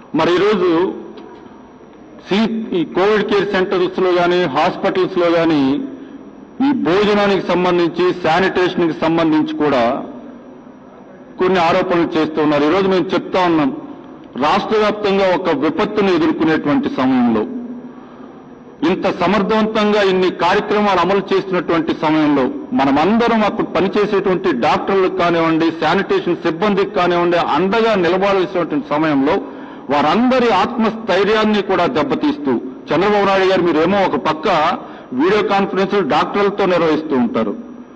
మరి ఈరోజు సి ఈ కోవిడ్ కేర్ సెంటర్స్ లో కానీ హాస్పిటల్స్ లో కానీ ఈ భోజనానికి సంబంధించి శానిటేషన్ కి సంబంధించి కూడా కొన్ని ఆరోపణలు చేస్తూ ఉన్నారు ఈరోజు మేము చెప్తా ఉన్నాం రాష్ట్ర వ్యాప్తంగా ఒక విపత్తును ఎదుర్కొనేటువంటి సమయంలో ఇంత సమర్థవంతంగా ఇన్ని కార్యక్రమాలు అమలు చేస్తున్నటువంటి సమయంలో మనమందరం అప్పుడు పనిచేసేటువంటి డాక్టర్లకు కానివ్వండి శానిటేషన్ సిబ్బందికి కానివ్వండి అండగా నిలబడాల్సినటువంటి సమయంలో వారందరి ఆత్మస్థైర్యాన్ని కూడా దెబ్బతీస్తూ చంద్రబాబు నాయుడు గారు మీరేమో ఒక పక్క వీడియో కాన్ఫరెన్స్ డాక్టర్లతో నిర్వహిస్తూ ఉంటారు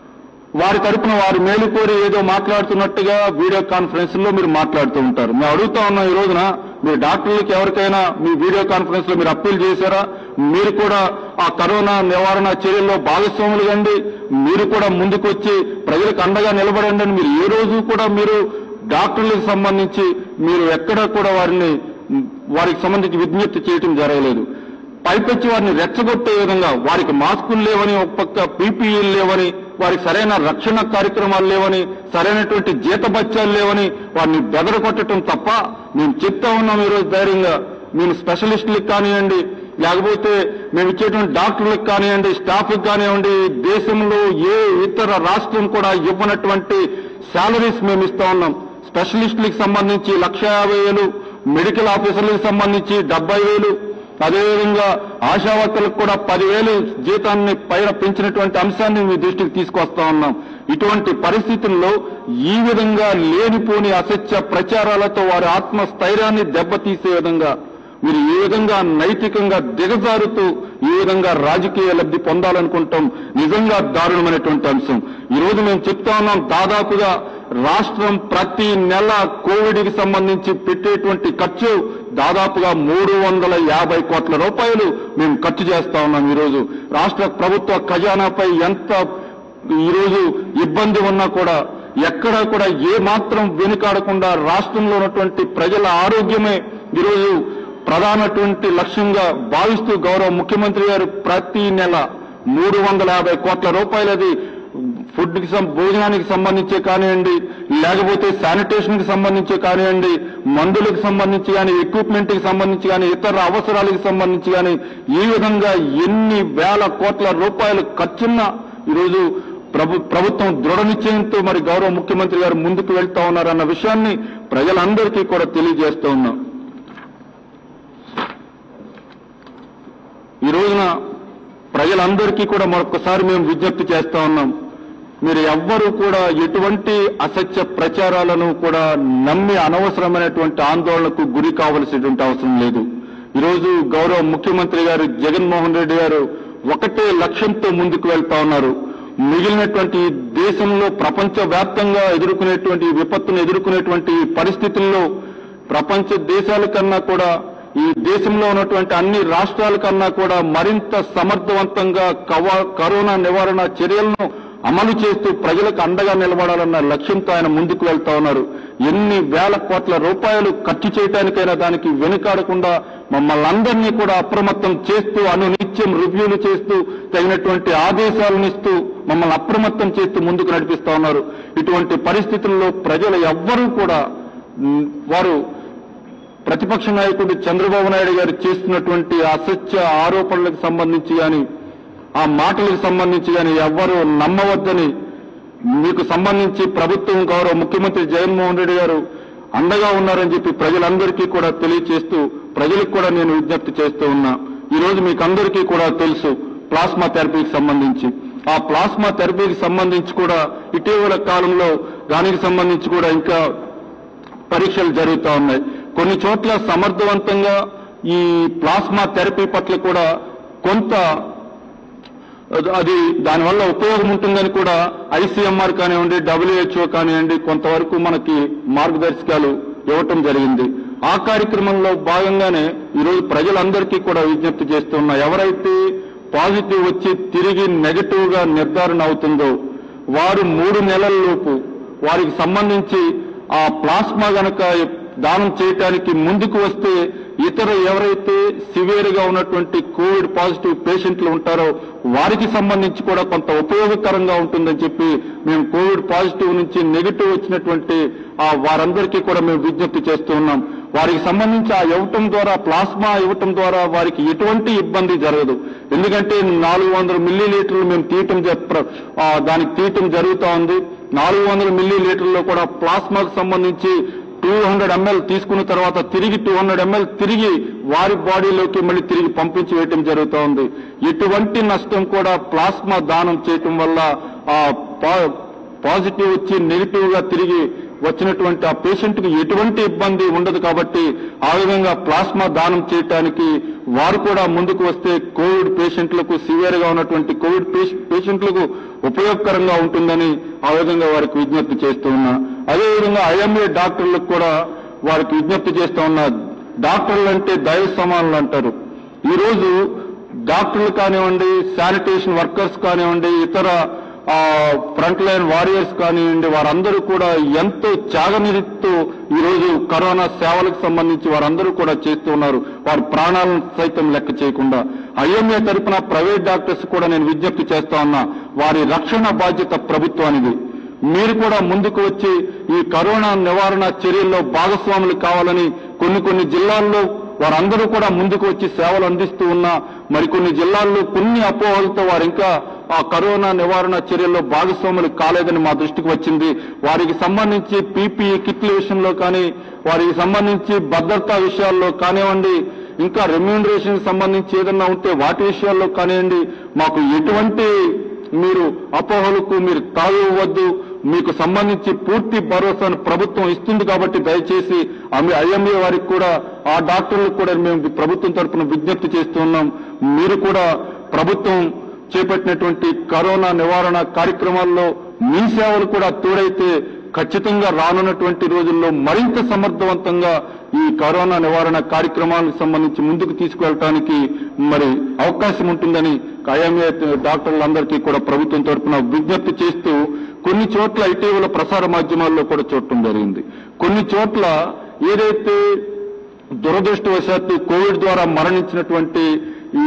వారి తరపున వారి మేలు కోరి ఏదో మాట్లాడుతున్నట్టుగా వీడియో కాన్ఫరెన్స్ లో మీరు మాట్లాడుతూ ఉంటారు మేము అడుగుతా ఉన్నాం ఈ రోజున మీరు డాక్టర్లకి ఎవరికైనా మీ వీడియో కాన్ఫరెన్స్ లో మీరు అప్పీల్ చేశారా మీరు కూడా ఆ కరోనా నివారణ చర్యల్లో భాగస్వాములు కండి మీరు కూడా ముందుకొచ్చి ప్రజలకు అండగా నిలబడండి అని మీరు ఏ రోజు కూడా మీరు డాక్టర్లకు సంబంధించి మీరు ఎక్కడా కూడా వారిని వారికి సంబంధించి విజ్ఞప్తి చేయటం జరగలేదు పైపెచ్చి వారిని రెచ్చగొట్టే విధంగా వారికి మాస్కులు లేవని ఒక పక్క పీపీఈలు లేవని వారికి సరైన రక్షణ కార్యక్రమాలు లేవని సరైనటువంటి జీతబత్యాలు లేవని వారిని బెదరగొట్టడం తప్ప మేము చెప్తా ఉన్నాం ఈరోజు ధైర్యంగా మేము స్పెషలిస్టులకు కానివ్వండి లేకపోతే మేము ఇచ్చేటువంటి డాక్టర్లకు కానివ్వండి స్టాఫ్కి కానివ్వండి దేశంలో ఏ ఇతర రాష్ట్రం కూడా ఇవ్వనటువంటి శాలరీస్ మేము ఇస్తా ఉన్నాం స్పెషలిస్టులకు సంబంధించి లక్ష యాభై వేలు మెడికల్ ఆఫీసర్లకు సంబంధించి డెబ్బై వేలు అదేవిధంగా ఆశా వర్కర్లకు కూడా పదివేలు జీతాన్ని పైన పెంచినటువంటి అంశాన్ని మీ దృష్టికి తీసుకొస్తా ఉన్నాం ఇటువంటి పరిస్థితుల్లో ఈ విధంగా లేనిపోని అసత్య ప్రచారాలతో వారి ఆత్మస్థైర్యాన్ని దెబ్బతీసే విధంగా మీరు ఏ విధంగా నైతికంగా దిగజారుతూ ఈ విధంగా రాజకీయ లబ్ధి పొందాలనుకుంటాం నిజంగా దారుణమైనటువంటి అంశం ఈ రోజు మేము చెప్తా ఉన్నాం దాదాపుగా రాష్ట్రం ప్రతి నెల కోవిడ్ కి సంబంధించి పెట్టేటువంటి ఖర్చు దాదాపుగా మూడు వందల యాభై కోట్ల రూపాయలు మేము ఖర్చు చేస్తా ఉన్నాం ఈరోజు రాష్ట్ర ప్రభుత్వ ఖజానాపై ఎంత ఈరోజు ఇబ్బంది ఉన్నా కూడా ఎక్కడా కూడా ఏ మాత్రం వెనుకాడకుండా రాష్ట్రంలో ఉన్నటువంటి ప్రజల ఆరోగ్యమే ఈరోజు ప్రధానటువంటి లక్ష్యంగా భావిస్తూ గౌరవ ముఖ్యమంత్రి గారు ప్రతి నెల మూడు వందల యాభై కోట్ల రూపాయలది ఫుడ్ కి సం- భోజనానికి సంబంధించే కానివ్వండి లేకపోతే శానిటేషన్ కి సంబంధించి కానివ్వండి మందులకు సంబంధించి కానీ ఎక్విప్మెంట్ కి సంబంధించి కానీ ఇతర అవసరాలకు సంబంధించి కానీ ఈ విధంగా ఎన్ని వేల కోట్ల రూపాయలు ఖర్చున్న ఈరోజు ప్రభు ప్రభుత్వం దృఢ నిశ్చయంతో మరి గౌరవ ముఖ్యమంత్రి గారు ముందుకు వెళ్తా ఉన్నారన్న విషయాన్ని ప్రజలందరికీ కూడా తెలియజేస్తూ ఉన్నాం ఈ రోజున ప్రజలందరికీ కూడా మరొకసారి మేము విజ్ఞప్తి చేస్తా ఉన్నాం మీరు ఎవ్వరూ కూడా ఎటువంటి అసత్య ప్రచారాలను కూడా నమ్మి అనవసరమైనటువంటి ఆందోళనకు గురి కావలసినటువంటి అవసరం లేదు ఈరోజు గౌరవ ముఖ్యమంత్రి గారు జగన్మోహన్ రెడ్డి గారు ఒకటే లక్ష్యంతో ముందుకు వెళ్తా ఉన్నారు మిగిలినటువంటి ఈ దేశంలో ప్రపంచ వ్యాప్తంగా ఎదుర్కొనేటువంటి ఈ విపత్తును ఎదుర్కొనేటువంటి ఈ పరిస్థితుల్లో ప్రపంచ దేశాల కన్నా కూడా ఈ దేశంలో ఉన్నటువంటి అన్ని రాష్ట్రాల కన్నా కూడా మరింత సమర్థవంతంగా కవ- కరోనా నివారణ చర్యలను అమలు చేస్తూ ప్రజలకు అండగా నిలబడాలన్న లక్ష్యంతో ఆయన ముందుకు వెళ్తా ఉన్నారు ఎన్ని వేల కోట్ల రూపాయలు ఖర్చు చేయడానికైనా దానికి వెనుకాడకుండా మమ్మల్ని అందరినీ కూడా అప్రమత్తం చేస్తూ అనునిత్యం రివ్యూలు చేస్తూ తగినటువంటి ఆదేశాలను ఇస్తూ మమ్మల్ని అప్రమత్తం చేస్తూ ముందుకు నడిపిస్తా ఉన్నారు ఇటువంటి పరిస్థితుల్లో ప్రజలు ఎవ్వరూ కూడా మ్, వారు ప్రతిపక్ష నాయకుడు చంద్రబాబు నాయుడు గారు చేస్తున్నటువంటి అసత్య ఆరోపణలకు సంబంధించి కానీ ఆ మాటలకు సంబంధించి కానీ ఎవ్వరూ నమ్మవద్దని మీకు సంబంధించి ప్రభుత్వం గౌరవ ముఖ్యమంత్రి జగన్మోహన్ రెడ్డి గారు అండగా ఉన్నారని చెప్పి ప్రజలందరికీ కూడా తెలియచేస్తూ ప్రజలకు కూడా నేను విజ్ఞప్తి చేస్తూ ఉన్నా ఈ రోజు మీకు అందరికీ కూడా తెలుసు ప్లాస్మా థెరపీకి సంబంధించి ఆ ప్లాస్మా థెరపీకి సంబంధించి కూడా ఇటీవల కాలంలో దానికి సంబంధించి కూడా ఇంకా పరీక్షలు జరుగుతూ ఉన్నాయి కొన్ని చోట్ల సమర్థవంతంగా ఈ ప్లాస్మా థెరపీ పట్ల కూడా కొంత అది దానివల్ల ఉపయోగం ఉంటుందని కూడా ఐసీఎంఆర్ కానివ్వండి డబ్ల్యూహెచ్ఓ కానివ్వండి కొంతవరకు మనకి మార్గదర్శకాలు ఇవ్వటం జరిగింది ఆ కార్యక్రమంలో భాగంగానే ఈరోజు ప్రజలందరికీ కూడా విజ్ఞప్తి చేస్తున్నా ఎవరైతే పాజిటివ్ వచ్చి తిరిగి నెగటివ్ గా నిర్ధారణ అవుతుందో వారు మూడు నెలల లోపు వారికి సంబంధించి ఆ ప్లాస్మా గనక దానం చేయటానికి ముందుకు వస్తే ఇతర ఎవరైతే సివియర్ గా ఉన్నటువంటి కోవిడ్ పాజిటివ్ పేషెంట్లు ఉంటారో వారికి సంబంధించి కూడా కొంత ఉపయోగకరంగా ఉంటుందని చెప్పి మేము కోవిడ్ పాజిటివ్ నుంచి నెగిటివ్ వచ్చినటువంటి ఆ వారందరికీ కూడా మేము విజ్ఞప్తి చేస్తూ ఉన్నాం వారికి సంబంధించి ఆ ఇవ్వటం ద్వారా ప్లాస్మా ఇవ్వటం ద్వారా వారికి ఎటువంటి ఇబ్బంది జరగదు ఎందుకంటే నాలుగు వందల మిల్లీ లీటర్లు మేము తీయటం జ- ఆ, దానికి తీయటం జరుగుతూ ఉంది నాలుగు వందల మిల్లీ లీటర్లో కూడా ప్లాస్మాకు సంబంధించి టూ హండ్రెడ్ ఎంఎల్ తీసుకున్న తర్వాత తిరిగి టూ హండ్రెడ్ ఎంఎల్ తిరిగి వారి బాడీలోకి మళ్ళీ తిరిగి పంపించి వేయటం జరుగుతూ ఉంది ఎటువంటి నష్టం కూడా ప్లాస్మా దానం చేయటం వల్ల ఆ పా- పాజిటివ్ వచ్చి నెగిటివ్ గా తిరిగి వచ్చినటువంటి ఆ పేషెంట్ కి ఎటువంటి ఇబ్బంది ఉండదు కాబట్టి ఆ విధంగా ప్లాస్మా దానం చేయటానికి వారు కూడా ముందుకు వస్తే కోవిడ్ పేషెంట్లకు సివియర్ గా ఉన్నటువంటి కోవిడ్ పేష- పేషెంట్లకు ఉపయోగకరంగా ఉంటుందని ఆ విధంగా వారికి విజ్ఞప్తి చేస్తూ ఉన్నా అదేవిధంగా ఐఎంఏ డాక్టర్లకు కూడా వారికి విజ్ఞప్తి చేస్తూ ఉన్నా డాక్టర్లు అంటే దైవ సమానులు అంటారు ఈ రోజు డాక్టర్లు కానివ్వండి శానిటేషన్ వర్కర్స్ కానివ్వండి ఇతర ఆ, ఫ్రంట్ లైన్ వారియర్స్ కానివ్వండి వారందరూ కూడా ఎంతో త్యాగనిధితో ఈ రోజు కరోనా సేవలకు సంబంధించి వారందరూ కూడా చేస్తూ ఉన్నారు వారి ప్రాణాలను సైతం లెక్క చేయకుండా ఐఎంఏ తరపున ప్రైవేట్ డాక్టర్స్ కూడా నేను విజ్ఞప్తి చేస్తా ఉన్నా వారి రక్షణ బాధ్యత ప్రభుత్వానిది మీరు కూడా ముందుకు వచ్చి ఈ కరోనా నివారణ చర్యల్లో భాగస్వాములు కావాలని కొన్ని కొన్ని జిల్లాల్లో వారందరూ కూడా ముందుకు వచ్చి సేవలు అందిస్తూ ఉన్నా మరికొన్ని జిల్లాల్లో కొన్ని అపోహలతో వారు ఇంకా ఆ కరోనా నివారణ చర్యల్లో భాగస్వాములు కాలేదని మా దృష్టికి వచ్చింది వారికి సంబంధించి పీపీఈ కిట్ల విషయంలో కానీ వారికి సంబంధించి భద్రతా విషయాల్లో కానివ్వండి ఇంకా రెమ్యూనరేషన్ సంబంధించి ఏదన్నా ఉంటే వాటి విషయాల్లో కానివ్వండి మాకు ఎటువంటి మీరు అపోహలకు మీరు తావివ్వద్దు మీకు సంబంధించి పూర్తి భరోసాను ప్రభుత్వం ఇస్తుంది కాబట్టి దయచేసి ఆమె ఐఎంఏ వారికి కూడా ఆ డాక్టర్లకు కూడా మేము ప్రభుత్వం తరపున విజ్ఞప్తి చేస్తున్నాం మీరు కూడా ప్రభుత్వం చేపట్టినటువంటి కరోనా నివారణ కార్యక్రమాల్లో మీ సేవలు కూడా తోడైతే ఖచ్చితంగా రానున్నటువంటి రోజుల్లో మరింత సమర్థవంతంగా ఈ కరోనా నివారణ కార్యక్రమాలకు సంబంధించి ముందుకు తీసుకువెళ్ళటానికి మరి అవకాశం ఉంటుందని ఐఎంఏ డాక్టర్లందరికీ కూడా ప్రభుత్వం తరఫున విజ్ఞప్తి చేస్తూ కొన్ని చోట్ల ఇటీవల ప్రసార మాధ్యమాల్లో కూడా చూడటం జరిగింది కొన్ని చోట్ల ఏదైతే దురదృష్టవశాత్తు కోవిడ్ ద్వారా మరణించినటువంటి ఈ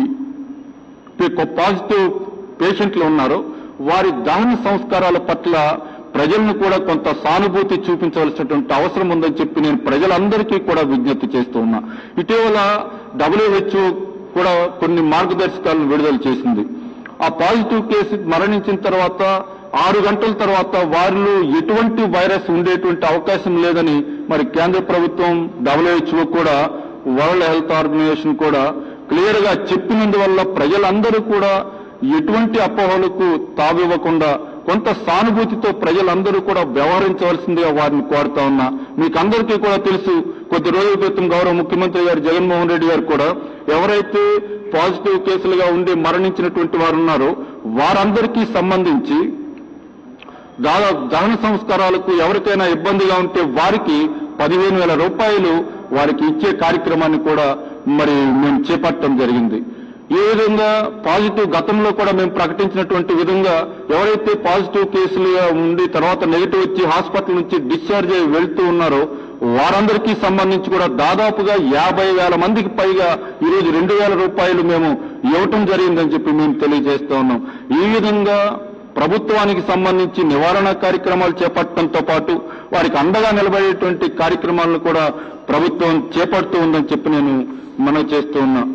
పాజిటివ్ పేషెంట్లు ఉన్నారో వారి దహన సంస్కారాల పట్ల ప్రజలను కూడా కొంత సానుభూతి చూపించవలసినటువంటి అవసరం ఉందని చెప్పి నేను ప్రజలందరికీ కూడా విజ్ఞప్తి చేస్తూ ఉన్నా ఇటీవల డబ్ల్యూహెచ్ఓ కూడా కొన్ని మార్గదర్శకాలను విడుదల చేసింది ఆ పాజిటివ్ కేసు మరణించిన తర్వాత ఆరు గంటల తర్వాత వారిలో ఎటువంటి వైరస్ ఉండేటువంటి అవకాశం లేదని మరి కేంద్ర ప్రభుత్వం డబ్ల్యూహెచ్ఓ కూడా వరల్డ్ హెల్త్ ఆర్గనైజేషన్ కూడా క్లియర్ గా చెప్పినందువల్ల ప్రజలందరూ కూడా ఎటువంటి అపోహలకు తావివ్వకుండా కొంత సానుభూతితో ప్రజలందరూ కూడా వ్యవహరించవలసిందిగా వారిని కోరుతా ఉన్నా మీకు అందరికీ కూడా తెలుసు కొద్ది రోజుల క్రితం గౌరవ ముఖ్యమంత్రి గారు జగన్మోహన్ రెడ్డి గారు కూడా ఎవరైతే పాజిటివ్ కేసులుగా ఉండి మరణించినటువంటి వారు ఉన్నారో వారందరికీ సంబంధించి దాదాపు దహన సంస్కారాలకు ఎవరికైనా ఇబ్బందిగా ఉంటే వారికి పదిహేను వేల రూపాయలు వారికి ఇచ్చే కార్యక్రమాన్ని కూడా మరి మేము చేపట్టడం జరిగింది ఈ విధంగా పాజిటివ్ గతంలో కూడా మేము ప్రకటించినటువంటి విధంగా ఎవరైతే పాజిటివ్ కేసులుగా ఉండి తర్వాత నెగిటివ్ వచ్చి హాస్పిటల్ నుంచి డిశ్చార్జ్ అయ్యి వెళ్తూ ఉన్నారో వారందరికీ సంబంధించి కూడా దాదాపుగా యాభై వేల మందికి పైగా ఈరోజు రెండు వేల రూపాయలు మేము ఇవ్వటం జరిగిందని చెప్పి మేము తెలియజేస్తా ఉన్నాం ఈ విధంగా ప్రభుత్వానికి సంబంధించి నివారణ కార్యక్రమాలు చేపట్టడంతో పాటు వారికి అండగా నిలబడేటువంటి కార్యక్రమాలను కూడా ప్రభుత్వం చేపడుతూ ఉందని చెప్పి నేను మనవి చేస్తూ ఉన్నా